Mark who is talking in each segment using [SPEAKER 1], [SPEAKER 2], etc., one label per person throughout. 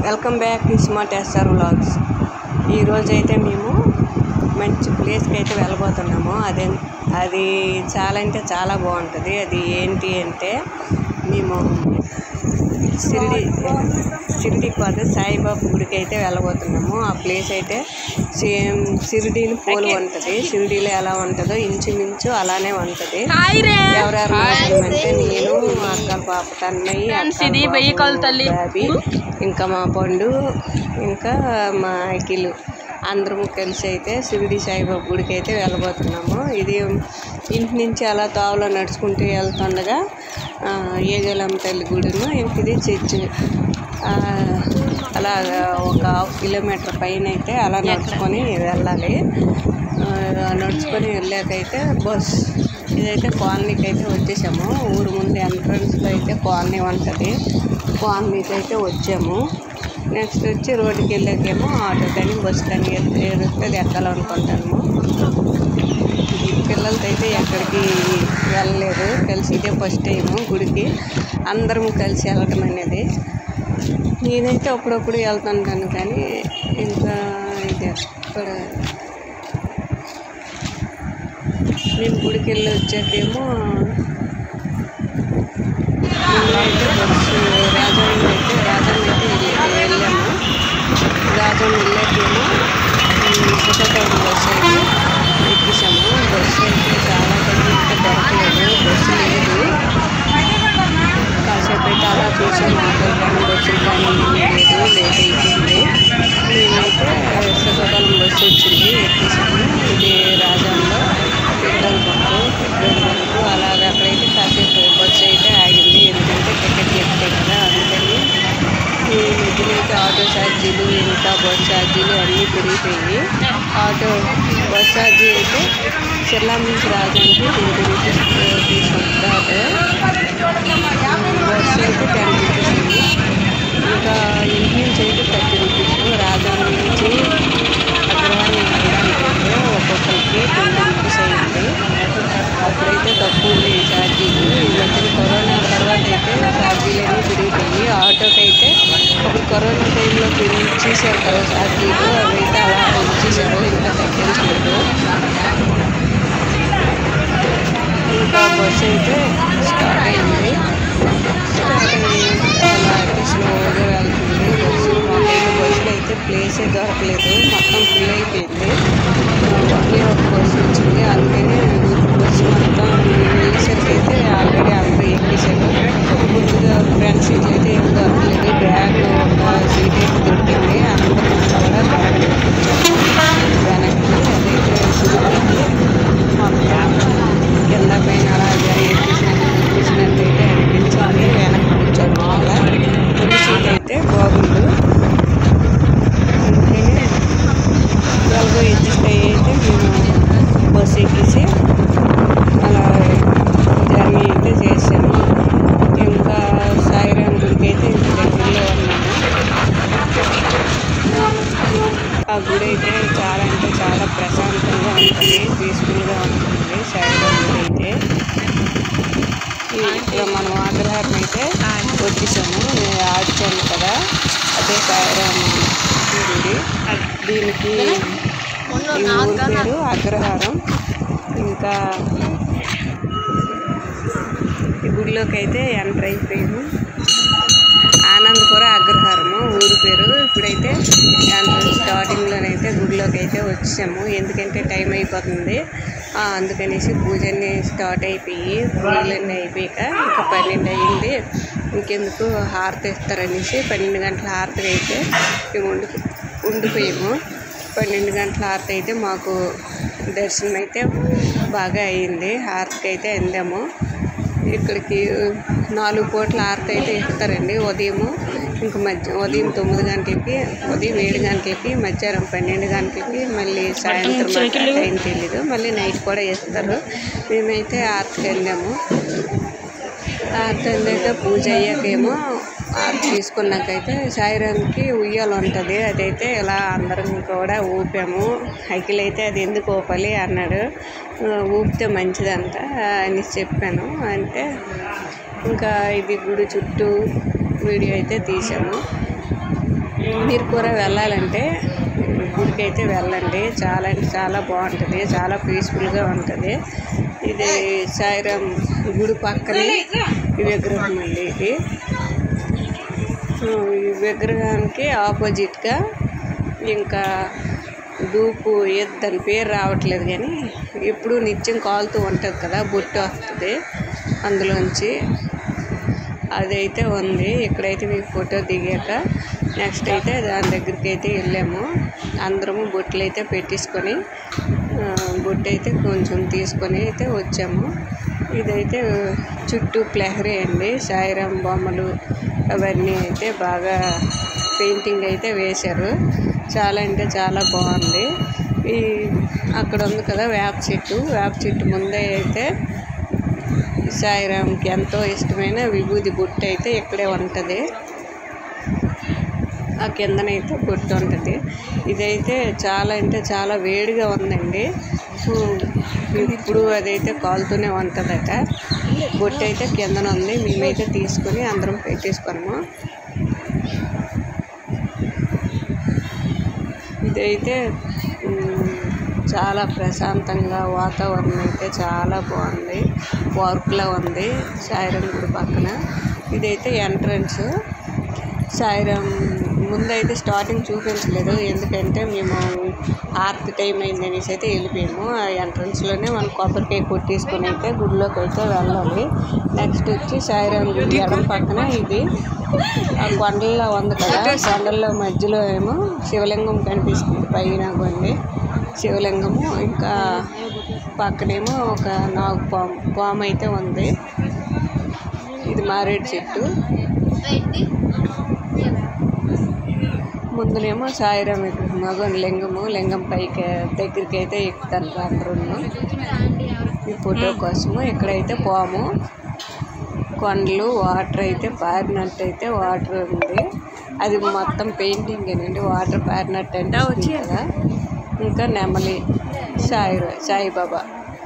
[SPEAKER 1] Welcome back to smart S R vlogs ఈరోజు అయితే మేము మంచి ప్లేస్కి అయితే వెళ్ళబోతున్నాము అదే అది చాలా అంటే చాలా బాగుంటుంది అది ఏంటి అంటే మేము షిరిడి షిరిడి పోతే సాయిబాబా గుడికి అయితే వెళ్ళబోతున్నాము ఆ ప్లేస్ అయితే సేమ్ షిరిడీని పోలి ఉంటుంది షిరిడీలో ఎలా ఉంటుందో ఇంచుమించు అలానే ఉంటుంది ఎవరెవరు అంటే నేను మా అక్క పాప కన్నయ్య
[SPEAKER 2] Friends, ఇది వెయ్యి కాళ్ళ తల్లి.
[SPEAKER 1] బాబీ ఇంకా మా పండు ఇంకా మా అఖిలు అందరం కలిసి అయితే షిరిడి సాయిబాబా గుడికి అయితే వెళ్ళబోతున్నాము ఇది ఇంటి నుంచి అలా తావులో నడుచుకుంటూ వెళ్తుండగా ఆ, ఏగలమ్మ తల్లి గుడిను ఇంక ఇది చర్చి ఆ, అలాగా ఒక హాఫ్ కిలోమీటర్ పైన అయితే అలా నడుచుకొని వెళ్ళాలి ఆ, నడుచుకొని వెళ్ళాకైతే బస్ ఇదైతే కాలనీకి అయితే వచ్చేసాము ఊరు ముందు ఎంట్రన్స్లో అయితే కాలనీ ఉంటుంది కాలనీకి అయితే వచ్చాము నెక్స్ట్ వచ్చి రోడ్డుకి వెళ్ళాకేమో ఆటో కానీ బస్ కానీ ఎదురుతుంది ఎక్కాలనుకుంటాము ఈ పిల్లలతో అయితే ఎక్కడికి వెళ్ళలేదు కలిసి ఇదే ఫస్ట్ టైం గుడికి అందరం కలిసి వెళ్ళటం అనేది నేనైతే అప్పుడప్పుడు వెళ్తుంటాను కానీ ఇంకా ఇది ఎక్కడ మేము గుడికి వెళ్ళి వచ్చాకేమో ముందైతే బస్సు రాజాని అయితే రాజాని అయితే వెళ్ళి- వెళ్ళాము రాజాని వెళ్ళాకేమో శ్రీకాకుళం బస్సు అయితే ఎక్కేసాము బస్సు అయితే చాలా మంది ఇంకా దొరకలేదు బస్సు లేదు కాసేపు అయితే అలా చూసాము ఆటో కానీ బస్సులు కానీ ఏమీ లేదు లేట్ అయిపోయింది మేమైతే శ్రీకాకుళం బస్సు వచ్చింది ఎక్కేసాము ఇది రాజాంలో పెట్రోల్ బంకు పెట్రోల్ బంకు అలాగ అక్కడైతే కాసేపు బస్సు అయితే ఆగింది ఎందుకంటే టికెట్ చెప్తే కదా అందుకని ఈ మధ్యనైతే ఆటో ఛార్జీలు ఇంకా బస్ ఛార్జీలు అన్నీ పెరిగిపోయి ఆటో బస్ ఛార్జీ అయితే చెల్లం నుంచి రాజానికి ట్వంటీ రూపీస్ తీసుకుంటారు బస్ అయితే టెన్ రూపీస్ ఉంది ఇంకా ఇంటి నుంచి అయితే థర్టీ రూపీస్ రాజాని నుంచి అగ్రహారం వెళ్ళడానికి అయితే ఒక్కొక్కరికి ట్వంటీ రూపీస్ అయ్యింది అప్పుడైతే తక్కువ ఉంది ఛార్జీలు ఈ మధ్యన కరోనా తర్వాత అయితే ఛార్జీలు అన్నీ పెరిగిపోయి ఆటోకి అయితే అప్పుడు కరోనా టైంలో పెంచేశారు కదా ఛార్జీలు అవైతే అలా పెంచేశారు ఇంకా తగ్గించలేదు ఇంకా బస్సు అయితే స్టార్ట్ అయింది స్టార్ట్ అయ్యి అలా అయితే స్లోగా వెళ్తుంది బస్సు మాకైతే బస్సులో అయితే ప్లేసే దొరకలేదు మొత్తం ఫుల్ అయిపోయింది ఒకే ఒక బస్సు వచ్చింది అందుకని బస్సు మొత్తం వెళ్ళేసరికి అయితే ఆల్రెడీ అందరూ ఎక్కేసారు ముందుగా ఫ్రంట్ సీట్లు అయితే ఏం దొరకలేదు బ్యాగ్ ఒక సీట్ అయితే దొరికింది అందరూ కూడా దొరకలేదు వెనక్కి అదైతే సులువుకి మొత్తం కింద పైన అలా ఎక్కేసినట్టు ఎక్కేసినట్టు అయితే అనిపించింది వెనక్కి కూర్చోవడం వల్ల ముందు సీట్ అయితే బాగుంది అందుకని ఎలాగో అడ్జస్ట్ అయ్యి అయితే మేము బస్సు ఎక్కేసి అలా జర్నీ అయితే చేసాము ఇంకా సాయిరామ్ గుడికి అయితే ఇంటి దగ్గరలో ఉన్నాము ఆ గుడి అయితే చాలా అంటే చాలా ప్రశాంతంగా ఉంటుంది పీస్ఫుల్గా ఉంటుంది సాయిరామ్ గుడి అయితే ఈ- ఇక్కడ మనం ఆగ్రహారం అయితే వచ్చేసాము నేను ఆడిచాను కదా అదే సాయిరామ్ గుడి దీనికి ఈ ఊరి పేరు అగ్రహారం ఇంకా ఈ గుడిలోకి అయితే ఎంటర్ అయిపోయాము ఆనందపుర అగ్రహారము ఊరి పేరు ఇప్పుడైతే ఎంట్రన్స్ స్టార్టింగ్లోనైతే గుడిలోకి అయితే వచ్చాము ఎందుకంటే టైం అయిపోతుంది ఆ, అందుకనేసి పూజని స్టార్ట్ అయిపోయి పూజలన్నీ అయిపోయాక ఇంకా పన్నెండు అయ్యింది ఇంకెందుకు హారతి ఇస్తారనేసి పన్నెండు గంటల హారతి అయితే మేము ఉండి ఉండిపోయాము పన్నెండు గంటల హారతి అయితే మాకు దర్శనం అయితే బాగా అయ్యింది హారతికి అయితే అందాము ఇక్కడికి నాలుగు పూట్ల హారతి అయితే ఇస్తారండి ఉదయము ఇంక మధ్య ఉదయం తొమ్మిది గంటలకి ఉదయం ఏడు గంటలకి మధ్యాహ్నం పన్నెండు గంటలకి మళ్ళీ సాయంత్రం మాకు ఆ టైం తెలీదు మళ్ళీ నైట్ కూడా ఇస్తారు మేమైతే హారతికి వెళ్ళాము హారతి అందాక పూజ అయ్యాకేమో హారతి తీసుకున్నాకైతే సాయిరామ్కి ఉయ్యాల ఉంటుంది అదైతే ఇలా అందరం కూడా ఊపాము అఖిల్ అయితే అది ఎందుకు ఊపాలి అన్నాడు ఆ, ఊపితే మంచిదంట అని చెప్పాను అంటే ఇంకా ఇది గుడి చుట్టూ వీడియో అయితే తీసాము మీరు కూడా వెళ్ళాలంటే గుడికి అయితే వెళ్ళండి చాలా అంటే చాలా బాగుంటుంది చాలా పీస్ఫుల్గా ఉంటుంది ఇది సాయిరాం గుడి పక్కనే ఈ విగ్రహం అండి ఇది ఈ విగ్రహానికి ఆపోజిట్గా ఇంకా దూపు ఏది దాని పేరు రావట్లేదు కానీ ఎప్పుడు నిత్యం కాలుతూ ఉంటుంది కదా బొట్టు వస్తుంది అందులోంచి అదైతే ఉంది ఇక్కడైతే మీకు ఫోటో దిగాక నెక్స్ట్ అయితే దాని దగ్గరికి అయితే వెళ్ళాము అందరము బొట్లు అయితే పెట్టేసుకొని ఆ, బొట్టు అయితే కొంచెం తీసుకొని అయితే వచ్చాము ఇదైతే చుట్టూ ప్లహరీ అండి సాయిరాం బొమ్మలు అవన్నీ అయితే బాగా పెయింటింగ్ అయితే వేశారు చాలా అంటే చాలా బాగుంది ఈ అక్కడ ఉంది కదా వేప చెట్టు వేప చెట్టు ముందే అయితే సాయిరామ్కి ఎంతో ఇష్టమైన విభూది బుట్ట అయితే ఇక్కడే ఉంటుంది ఆ కిందనైతే బొట్టు ఉంటుంది ఇదైతే చాలా అంటే చాలా వేడిగా ఉందండి ఉమ్, ఇప్పుడు అదైతే కాలుతూనే ఉంటుందట బొట్టు అయితే కిందన ఉంది మేమైతే తీసుకొని అందరం పెట్టేసుకున్నాము ఇదైతే ఉమ్, చాలా ప్రశాంతంగా వాతావరణం అయితే చాలా బాగుంది పార్క్లా ఉంది సాయిరం గుడి పక్కన ఇదైతే ఎంట్రన్స్ సాయిరం ముందైతే స్టార్టింగ్ చూపించలేదు ఎందుకంటే మేము ఆర్త్ టైం అయింది అనేసి అయితే వెళ్ళిపోయాము ఆ ఎంట్రన్స్లోనే మనం కొబ్బరికాయ కొట్టేసుకొని అయితే గుడిలోకి అయితే వెళ్ళాలి నెక్స్ట్ వచ్చి సాయిరాం గుడి ఎడం పక్కన ఇది ఆ కొండల్లో ఉంది కదా కొండల్లో మధ్యలో ఏమో శివలింగం కనిపిస్తుంది పైన కొన్ని శివలింగము ఇంకా పక్కనేమో ఒక నాగు పాము పాము అయితే ఉంది ఇది మారేడు చెట్టు ముందునేమో సాయిరాం విగ్రహం మగన్ లింగము లింగం పైకి దగ్గరికి అయితే ఎక్కుతారు అందరూ ఈ ఫోటో కోసము ఇక్కడైతే పాము కొండలు వాటర్ అయితే పారినట్టు అయితే వాటర్ ఉంది అది మొత్తం పెయింటింగ్ ఏనండి వాటర్ పారినట్టు అంటే వచ్చింది కదా ఇంకా నెమలి సాయి సాయిబాబా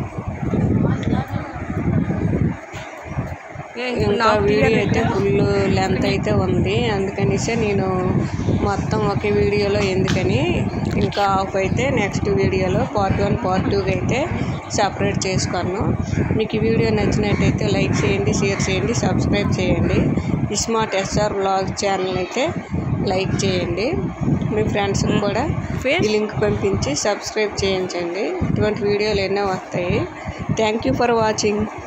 [SPEAKER 1] ఇంకా వీడియో అయితే ఫుల్ లెంత్ అయితే ఉంది అందుకనిసే నేను మొత్తం ఒకే వీడియోలో ఎందుకని ఇంకా ఆఫ్ అయితే నెక్స్ట్ వీడియోలో పార్ట్ వన్ పార్ట్ టూకి అయితే సపరేట్ చేసుకున్నాను మీకు ఈ వీడియో నచ్చినట్టయితే లైక్ చేయండి షేర్ చేయండి సబ్స్క్రైబ్ చేయండి స్మార్ట్ ఎస్ఆర్ బ్లాగ్ ఛానల్ అయితే లైక్ చేయండి మీ ఫ్రెండ్స్కి కూడా ఈ లింక్ పంపించి సబ్స్క్రైబ్ చేయించండి ఇటువంటి వీడియోలు ఎన్నో వస్తాయి థ్యాంక్ యూ ఫర్ వాచింగ్